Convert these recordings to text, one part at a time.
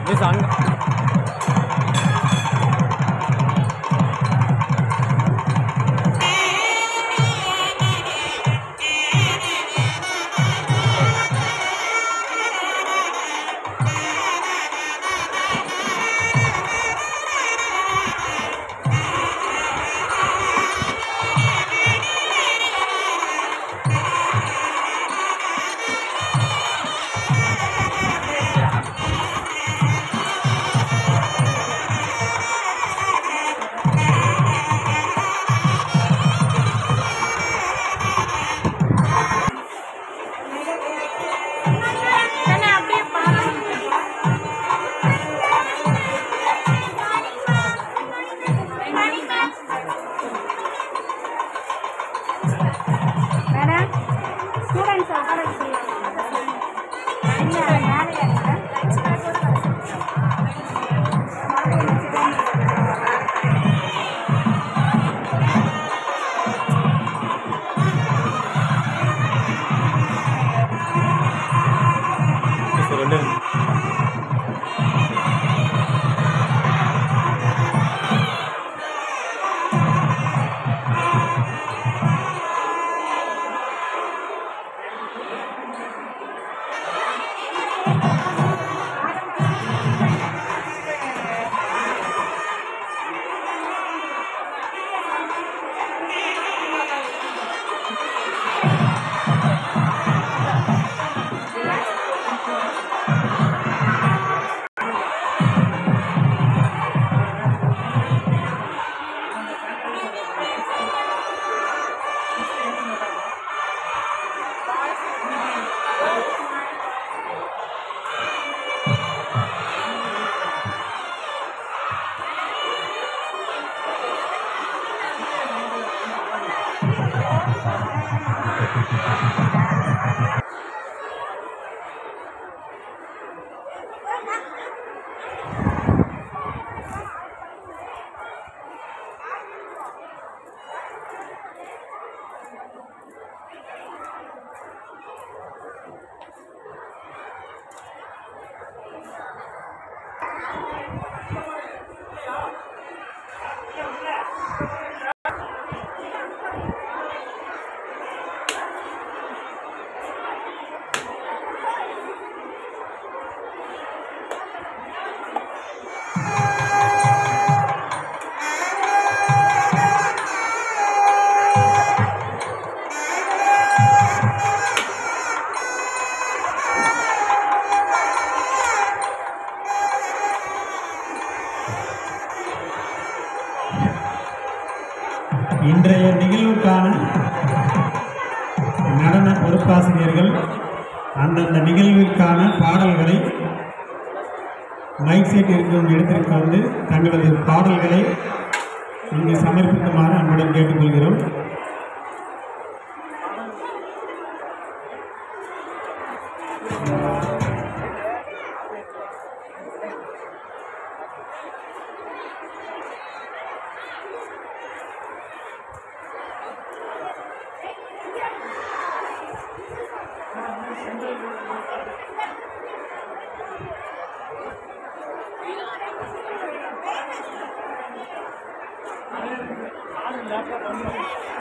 miss அங்க தானே அப்படியே பாருங்க மேடம் ஸ்டூடெண்ட்ஸ் உட்கார இல்லை மேலே மிஸ் ரெண்டு இன்றைய நிகழ்வுக்கான நடன பொறுப்பாசிரியர்கள் அந்தந்த நிகழ்விற்கான பாடல்களை மைக் செட் இருக்கும் இடத்திற்கு வந்து தங்களது பாடல்களை இங்கு சமர்ப்பிக்குமாறு அன்புடன் கேட்டுக்கொள்கிறோம் ஆ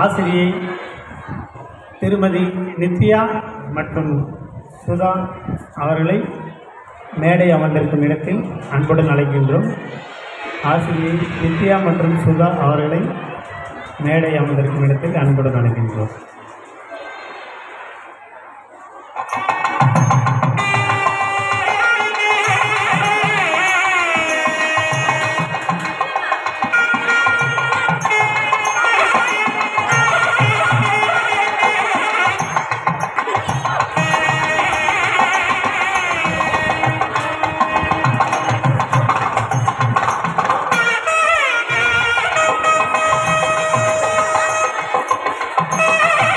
ஆசிரியை திருமதி நித்யா மற்றும் சுதா அவர்களை மேடை அமர்ந்திருக்கும் இடத்தில் அன்புடன் அழைக்கின்றோம் ஆசிரியை நித்யா மற்றும் சுதா அவர்களை மேடை அமர்ந்திருக்கும் இடத்தில் அன்புடன் அழைக்கின்றோம் Thank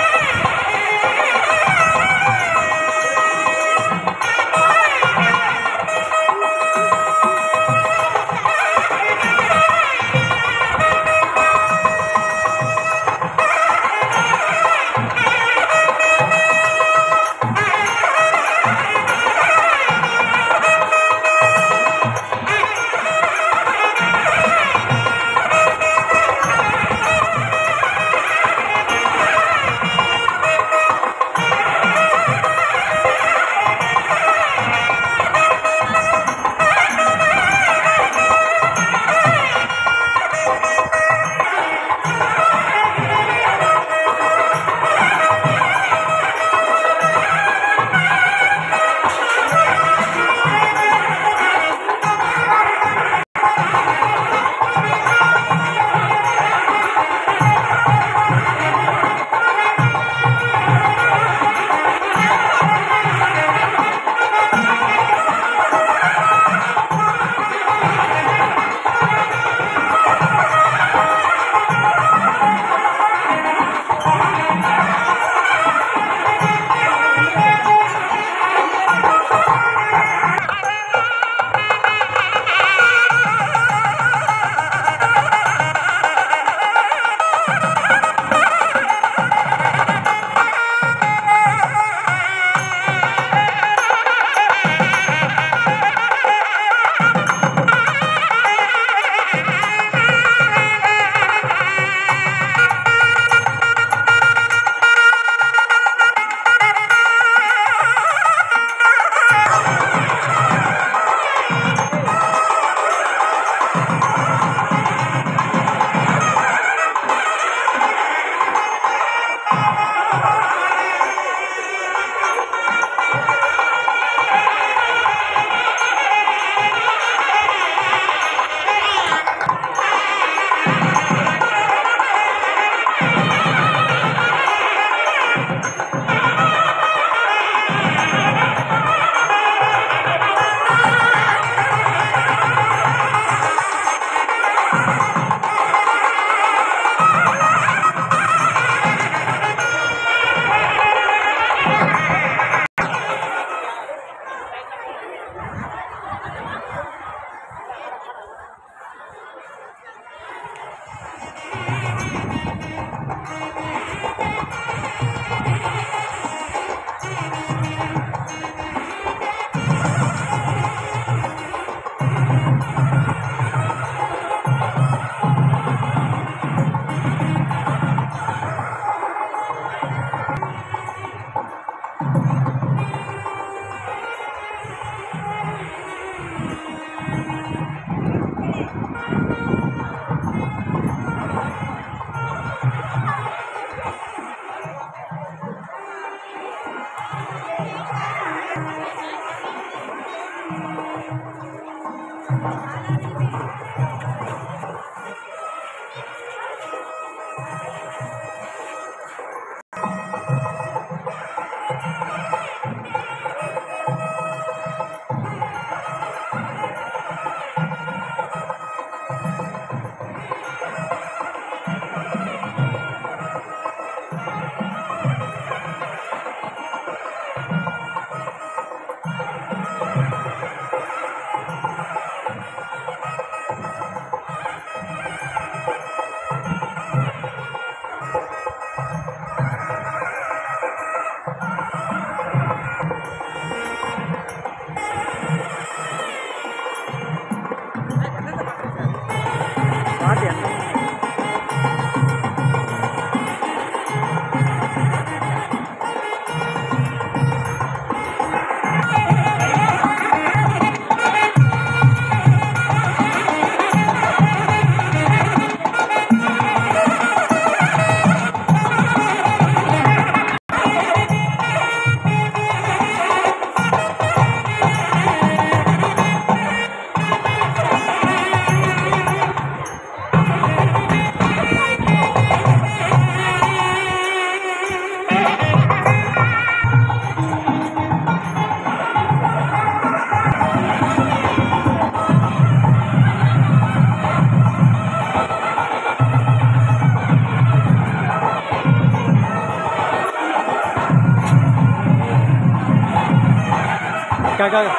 காக்கா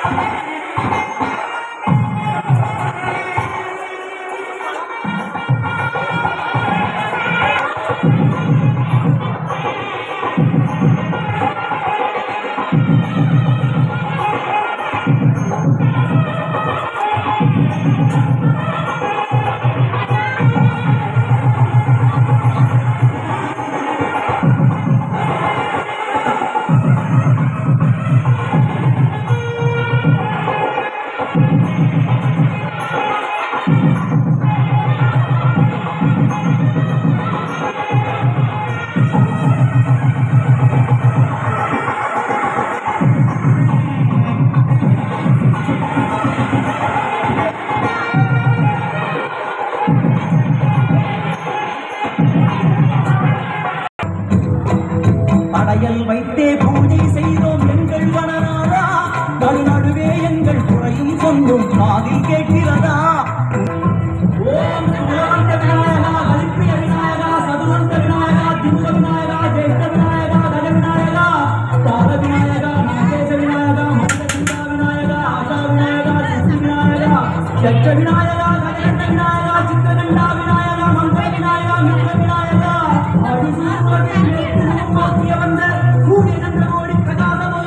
படையல் வைத்தே பூஜை செய்தோம் எங்கள் வனநாதா நடு நடுவே எங்கள் குறையும் சொந்தம் காதில் கேட்கிறதா ஓம் சுமந்த விநாயகா கலிப்பிய விநாயகா சதுரந்த விநாயகா திமுக விநாயகா ஜெயந்த விநாயகா கஜ விநாயகா பால விநாயகா நாகேச விநாயகா மந்தகுண்டா விநாயகா ஆஷா விநாயகா சித்தி விநாயகா யட்ச விநாயகா கஜகண்ட விநாயகா சித்தகண்டா விநாயகா மந்திர விநாயகா மித்ர விநாயகா அடிசூரத்தில் வேற்றுருவம் மாற்றிய வந்த சூரிய சந்திர கோடி பிரகாசமோ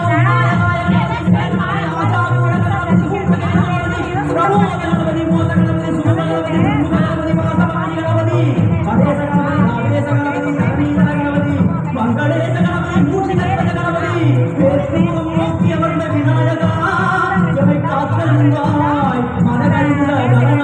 பிரபோ கணபதி மோத கணபதி சும கணபதி சும கணபதி வாசவாணி கணபதி மகேச கணபதி நாகேச கணபதி சரணீச கணபதி மங்களேச கணபதி மூர்த்தி கணபதி கணபதி வேற்றுருவம் நோக்கிய வந்த விநாயகா எவை காத்தருள்வாய் மனகழிந்த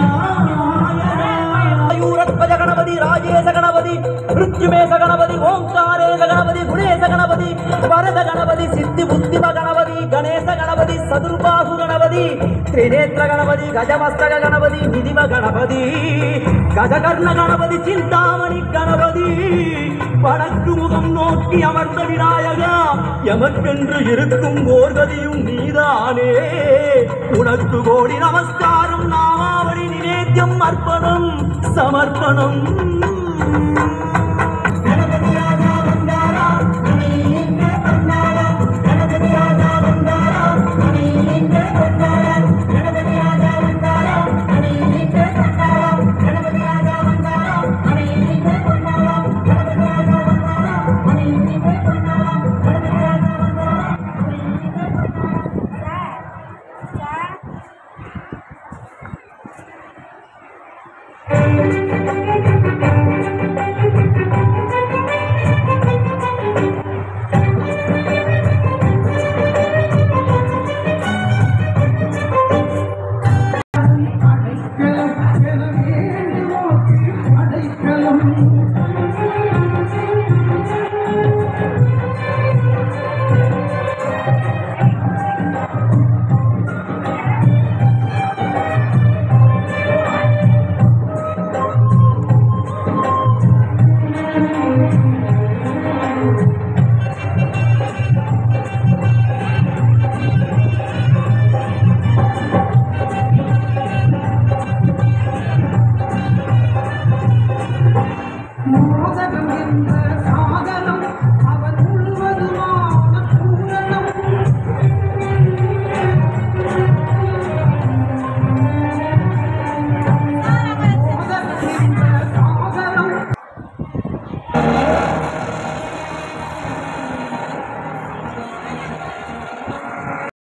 ஆயூரத்வஜ கணபதி ராஜேச கணபதி ருத்யுமேச கணபதி ஓங்காரேச கணபதி குணேச கணபதி வரத கணபதி சித்தி புத்திம கணபதி கணேச கணபதி சதுர்பாகு கணபதி திரிநேத்திர கணபதி கஜமஸ்தக கணபதி நிதிம கணபதி கஜகர்ண கணபதி சிந்தாமணி கணபதி வடக்கு முகம் நோக்கி அமர்ந்த விநாயகா எமக்கென்று இருக்கும் ஓர்கதியும் நீதானே உனக்கு கோடி நமஸ்காரம் நாமாவளி நிவேத்தியம் அர்ப்பணம் சமர்ப்பணம்